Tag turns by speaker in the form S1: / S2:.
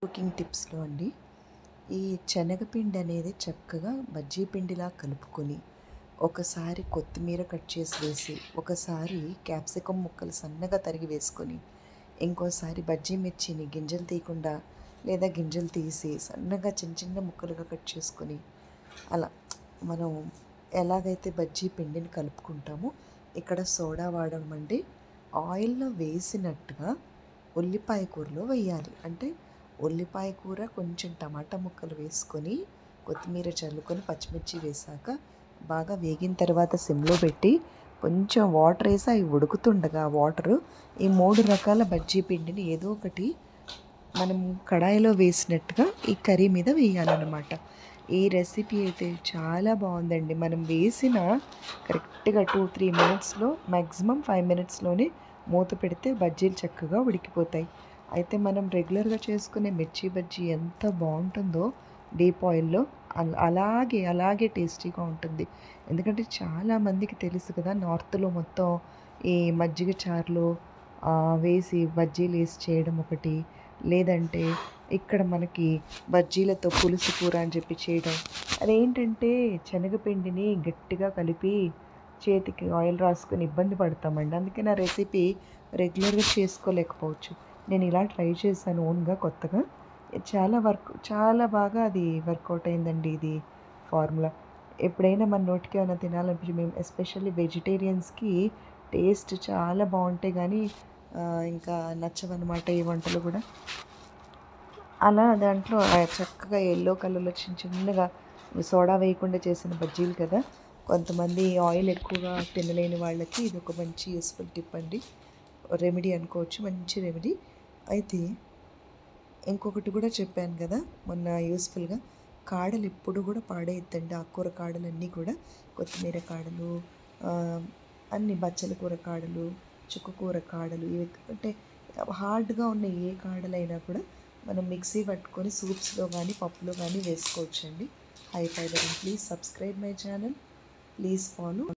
S1: cooking టిప్స్లో అండి ఈ శనగపిండి అనేది చక్కగా బజ్జీ పిండిలా కలుపుకొని ఒకసారి కొత్తిమీర కట్ చేసి వేసి ఒకసారి క్యాప్సికం ముక్కలు సన్నగా తరిగి వేసుకొని ఇంకోసారి బజ్జీ మిర్చిని గింజలు తీయకుండా లేదా గింజలు తీసి సన్నగా చిన్న చిన్న ముక్కలుగా కట్ చేసుకొని అలా మనం ఎలాగైతే బజ్జీ పిండిని కలుపుకుంటామో ఇక్కడ సోడా వాడడం అంటే ఆయిల్లో వేసినట్టుగా ఉల్లిపాయ కూరలో వేయాలి అంటే ఉల్లిపాయ కూర కొంచెం టమాటా ముక్కలు వేసుకొని కొత్తిమీర చల్లుకొని పచ్చిమిర్చి వేసాక బాగా వేగిన తర్వాత సిమ్లో పెట్టి కొంచెం వాటర్ వేసి అవి ఉడుకుతుండగా వాటరు ఈ మూడు రకాల బజ్జీ పిండిని ఏదో ఒకటి మనం కడాయిలో వేసినట్టుగా ఈ కర్రీ మీద వేయాలన్నమాట ఈ రెసిపీ అయితే చాలా బాగుందండి మనం వేసిన కరెక్ట్గా టూ త్రీ మినిట్స్లో మ్యాక్సిమం ఫైవ్ మినిట్స్లోనే మూత పెడితే బజ్జీలు చక్కగా ఉడికిపోతాయి అయితే మనం రెగ్యులర్గా చేసుకునే మిర్చి బజ్జీ ఎంత బాగుంటుందో డీప్ ఆయిల్లో అల- అలాగే అలాగే టేస్టీగా ఉంటుంది ఎందుకంటే చాలామందికి తెలుసు కదా నార్త్లో మొత్తం ఈ మజ్జిగ చారులో ఆ, వేసి బజ్జీలు వేసి చేయడం ఒకటి లేదంటే ఇక్కడ మనకి బజ్జీలతో పులుసు కూర అని చెప్పి చేయడం అదేంటంటే శనగపిండిని గట్టిగా కలిపి చేతికి ఆయిల్ రాసుకొని ఇబ్బంది పడతామండి అందుకే నా రెసిపీ రెగ్యులర్గా చేసుకోలేకపోవచ్చు నేను ఇలా ట్రై చేశాను ఓన్గా కొత్తగా ఇది చాలా వర్క్ చాలా బాగా అది వర్కౌట్ అయిందండి ఇది ఫార్ములా ఎప్పుడైనా మన నోటికి ఏమైనా తినాలనిపించి మేము ఎస్పెషల్లీ వెజిటేరియన్స్కి టేస్ట్ చాలా బాగుంటాయి కానీ ఆ, ఇంకా నచ్చవన్నమాట ఈ వంటలు కూడా అలా దాంట్లో ఆ చక్కగా ఎల్లో కలర్లో చిన్న చిన్నగా సోడా వేయకుండా చేసిన బజ్జీలు కదా కొంతమంది ఆయిల్ ఎక్కువగా తినలేని వాళ్ళకి ఇది ఒక మంచి యూస్ఫుల్ టిప్ అండి రెమెడీ అనుకోవచ్చు మంచి రెమెడీ అయితే ఇంకొకటి కూడా చెప్పాను కదా మొన్న యూస్ఫుల్గా కాడలు ఎప్పుడు కూడా పాడేయద్దండి ఆకుకూర కాడలన్నీ కూడా కొత్తిమీర కాడలు ఆ, అన్ని బచ్చల కూర కాడలు చుక్కకూర కాడలు ఇవి అంటే హార్డ్గా ఉన్న ఏ కాడలైనా కూడా మనం మిక్సీ పట్టుకొని సూప్స్లో కానీ పప్పులో కానీ వేసుకోవచ్చండి high fibre please subscribe my channel please follow